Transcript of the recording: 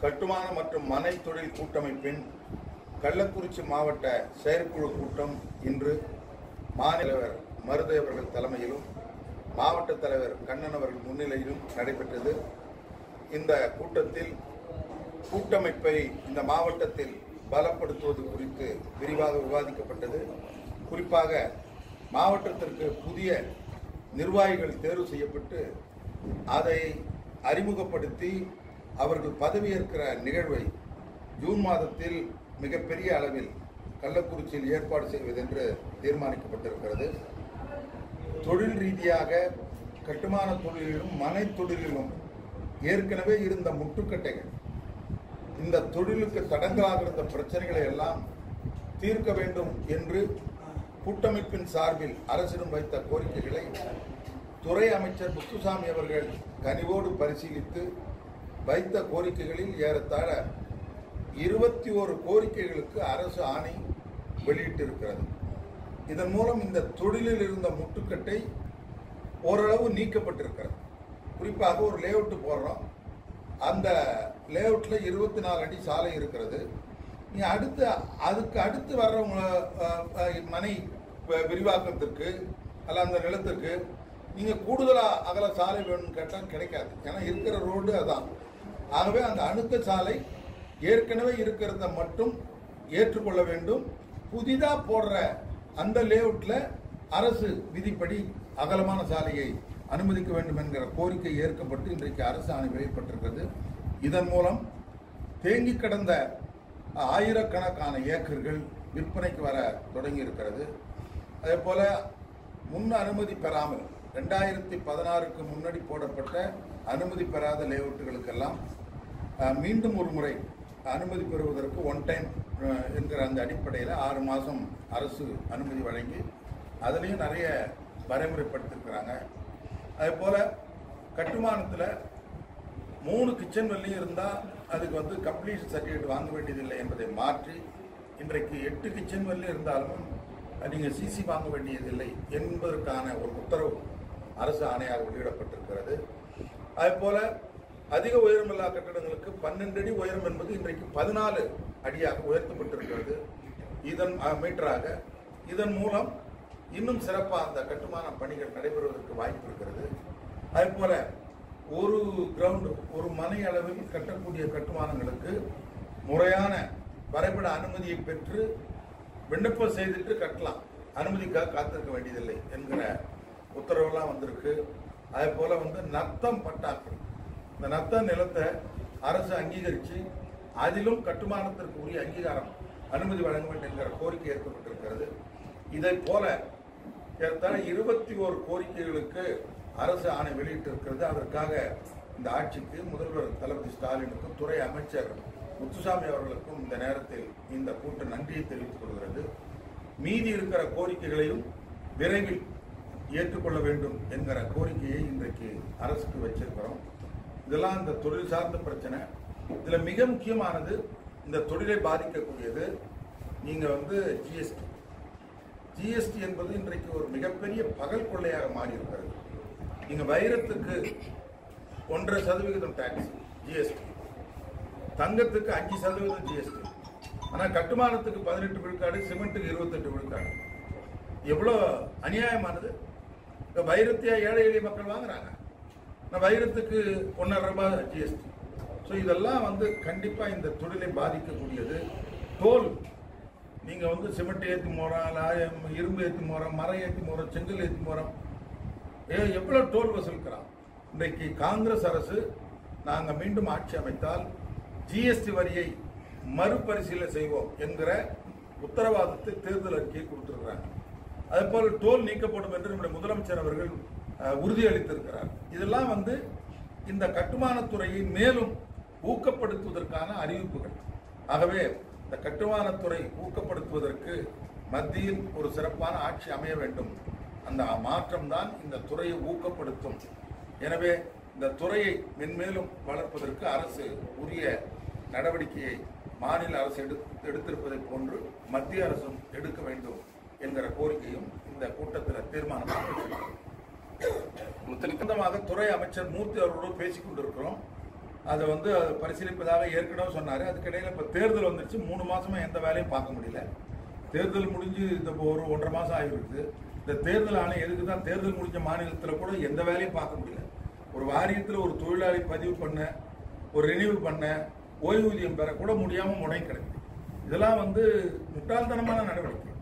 கட்டுமான மற்றும் மனை தொழில் கூட்டமைப்பின் கள்ளக்குறிச்சி மாவட்ட செயற்குழு கூட்டம் இன்று மாநில தலைவர் மருதை அவர்கள் தலைமையிலும் மாவட்ட தலைவர் கண்ணன் அவர்கள் முன்னிலையிலும் நடைபெற்றது இந்த கூட்டத்தில் கூட்டமைப்பை இந்த மாவட்டத்தில் பலப்படுத்துவது குறித்து விரிவாக விவாதிக்கப்பட்டது குறிப்பாக மாவட்டத்திற்கு புதிய நிர்வாகிகள் தேர்வு செய்யப்பட்டு அதை அறிமுகப்படுத்தி அவர்கள் பதவியேற்கிற நிகழ்வை ஜூன் மாதத்தில் மிகப்பெரிய அளவில் கள்ளக்குறிச்சியில் ஏற்பாடு செய்வதென்று தீர்மானிக்கப்பட்டிருக்கிறது தொழில் ரீதியாக கட்டுமான தொழிலிலும் மனை தொழிலிலும் ஏற்கனவே இருந்த முட்டுக்கட்டைகள் இந்த தொழிலுக்கு தடங்கலாக இருந்த பிரச்சனைகளை எல்லாம் தீர்க்க வேண்டும் என்று கூட்டமைப்பின் சார்பில் அரசிடம் வைத்த கோரிக்கைகளை துறை அமைச்சர் முத்துசாமி அவர்கள் கனிவோடு பரிசீலித்து வைத்த கோரிக்கைகளில் ஏறத்தாழ இருபத்தி ஒரு கோரிக்கைகளுக்கு அரசு ஆணை வெளியிட்டிருக்கிறது இதன் மூலம் இந்த தொழிலில் இருந்த முட்டுக்கட்டை ஓரளவு நீக்கப்பட்டிருக்கிறது குறிப்பாக ஒரு லேஅவுட் போடுறோம் அந்த லேஅவுட்டில் இருபத்தி நாலு அடி சாலை இருக்கிறது நீ அடுத்து அதுக்கு அடுத்து வர்றவங்க அஹ், அஹ், மனை வ- விரிவாக்கத்திற்கு அல்ல அந்த நிலத்துக்கு நீங்கள் கூடுதலாக அகல சாலை வேணும்னு கேட்டால் கிடைக்காது ஏன்னா இருக்கிற ரோடு அதான் ஆகவே அந்த அணுக்க சாலை ஏற்கனவே இருக்கிறத மட்டும் ஏற்றுக்கொள்ள வேண்டும் புதிதாக போடுற அந்த லேஅவுட்டில் அரசு விதிப்படி அகலமான சாலையை அனுமதிக்க வேண்டும் என்கிற கோரிக்கை ஏற்கப்பட்டு இன்றைக்கு அரசு ஆணை வெளியிடப்பட்டிருக்கிறது இதன் மூலம் தேங்கி கிடந்த ஆயிரக்கணக்கான ஏக்கர்கள் விற்பனைக்கு வர தொடங்கி இருக்கிறது அதே போல முன் அனுமதி பெறாமல் ரெண்டாயிரத்தி பதினாறுக்கு முன்னாடி போடப்பட்ட அனுமதி பெறாத லேஅவுட்டுகளுக்கெல்லாம் அஹ், மீண்டும் ஒரு முறை அனுமதி பெறுவதற்கு ஒன் டைம் என்கிற அந்த அடிப்படையில் ஆறு மாதம் அரசு அனுமதி வழங்கி அதுலேயும் நிறைய வரைமுறைப்படுத்திருக்கிறாங்க அதே போல் கட்டுமானத்தில் மூணு கிச்சன் வெள்ளியும் இருந்தால் அதுக்கு வந்து கம்ப்ளீஷன் சர்டிஃபிகேட் வாங்க வேண்டியதில்லை என்பதை மாற்றி இன்றைக்கு எட்டு கிச்சன் வெள்ளி இருந்தாலும் நீங்கள் சிசி வாங்க வேண்டியதில்லை என்பதற்கான ஒரு உத்தரவு அரசு ஆணையாக வெளியிடப்பட்டிருக்கிறது அதேபோல அதிக உயரமில்லா கட்டடங்களுக்கு பன்னெண்டு அடி உயரம் என்பது இன்றைக்கு பதினாலு அடியாக உயர்த்தப்பட்டிருக்கிறது இதன் அஹ், மீட்டராக இதன் மூலம் இன்னும் சிறப்பாக அந்த கட்டுமான பணிகள் நடைபெறுவதற்கு வாய்ப்பு இருக்கிறது அதேபோல ஒரு கிரவுண்ட் ஒரு மனை அளவில் கட்டக்கூடிய கட்டுமானங்களுக்கு முறையான வரைபட அனுமதியை பெற்று விண்ணப்பம் செய்துட்டு கட்டலாம் அனுமதிக்காக காத்திருக்க வேண்டியதில்லை என்கிற உத்தரவெல்லாம் வந்திருக்கு அதே போல வந்து நத்தம் பட்டாக்கள் இந்த நத்த நிலத்தை அரசு அங்கீகரித்து அதிலும் கட்டுமானத்திற்கு உரிய அங்கீகாரம் அனுமதி வழங்க வேண்டும் என்கிற கோரிக்கை ஏற்கப்பட்டிருக்கிறது இதை போல ஏறத்தாழ இருபத்தி ஓரு கோரிக்கைகளுக்கு அரசு ஆணை வெளியிட்டிருக்கிறது அதற்காக இந்த ஆட்சிக்கு முதல்வர் தளபதி ஸ்டாலினுக்கும் துறை அமைச்சர் முத்துசாமி அவர்களுக்கும் இந்த நேரத்தில் இந்த கூட்டம் நன்றியை தெரிவித்துக் கொள்கிறது மீதி இருக்கிற கோரிக்கைகளையும் விரைவில் ஏற்றுக்கொள்ள வேண்டும் என்கிற கோரிக்கையை இன்றைக்கு அரசுக்கு வச்சிருக்கிறோம் இதெல்லாம் இந்த தொழில் சார்ந்த பிரச்சனை இதுல மிக முக்கியமானது இந்த தொழிலை பாதிக்கக்கூடியது நீங்க வந்து ஜிஎஸ்டி ஜிஎஸ்டி என்பது இன்றைக்கு ஒரு மிகப்பெரிய பகல் கொள்ளையாக மாறி இருக்கிறது நீங்க வைரத்துக்கு ஒன்றரை சதவிகிதம் டாக்ஸ் ஜிஎஸ்டி தங்கத்துக்கு அஞ்சு சதவீதம் ஜிஎஸ்டி ஆனா கட்டுமானத்துக்கு பதினெட்டு விழுக்காடு சிமெண்ட்டுக்கு இருபத்தெட்டு விழுக்காடு எவ்வளோ அநியாயமானது இந்த வைரத்தையா ஏழை எளிய மக்கள் வாங்குறாங்க இந்த வைரத்துக்கு ஒன்றரை ரூபாய் ஜிஎஸ்டி ஸோ இதெல்லாம் வந்து கண்டிப்பாக இந்த தொழிலை பாதிக்கக்கூடியது டோல் நீங்கள் வந்து சிமெண்ட் ஏற்றி போகிறோம் லாயம் இரும்பு ஏற்றி போகிறோம் மரம் ஏற்றி போகிறோம் செங்கல் ஏற்றி போகிறோம் ஏ எவ்வளோ டோல் வசூலிக்கிறோம் இன்றைக்கு காங்கிரஸ் அரசு நாங்கள் மீண்டும் ஆட்சி அமைத்தால் ஜிஎஸ்டி வரியை மறுபரிசீலனை செய்வோம் என்கிற உத்தரவாதத்தை தேர்தல் அறிக்கையை கொடுத்திருக்கிறாங்க அதேபோல் டோல் நீக்கப்படும் என்று நம்முடைய முதலமைச்சர் அவர்கள் அஹ், உறுதியளித்திருக்கிறார் இதெல்லாம் வந்து இந்த கட்டுமானத் துறையை மேலும் ஊக்கப்படுத்துவதற்கான அறிவிப்புகள் ஆகவே இந்த கட்டுமானத்துறை ஊக்கப்படுத்துவதற்கு மத்தியில் ஒரு சிறப்பான ஆட்சி அமைய வேண்டும் அந்த மாற்றம் தான் இந்த துறையை ஊக்கப்படுத்தும் எனவே இந்த துறையை மென்மேலும் வளர்ப்பதற்கு அரசு உரிய நடவடிக்கையை மாநில அரசு எடு எடுத்திருப்பதை போன்று மத்திய அரசும் எடுக்க வேண்டும் என்கிற கோரிக்கையும் இந்த கூட்டத்தில் தீர்மானம் சொந்தமாக துறை அமைச்சர் மூர்த்தி அவர்களோடு பேசிக் கொண்டிருக்கிறோம் அதை வந்து அதை பரிசீலிப்பதாக ஏற்கனவே சொன்னார் அதுக்கிடையில் இப்போ தேர்தல் வந்துருச்சு மூணு மாசமா எந்த வேலையும் பார்க்க முடியல தேர்தல் முடிஞ்சு இந்த இப்போ ஒரு ஒன்றரை மாதம் ஆகிருக்கு இந்த தேர்தல் ஆணையம் எதுக்கு தான் தேர்தல் முடிஞ்ச மாநிலத்தில் கூட எந்த வேலையும் பார்க்க முடியல ஒரு வாரியத்தில் ஒரு தொழிலாளி பதிவு பண்ண ஒரு ரினியூவல் பண்ண ஓய்வூதியம் பெற கூட முடியாமல் முடங்கி கிடக்குது இதெல்லாம் வந்து முட்டாள்தனமான நடவடிக்கை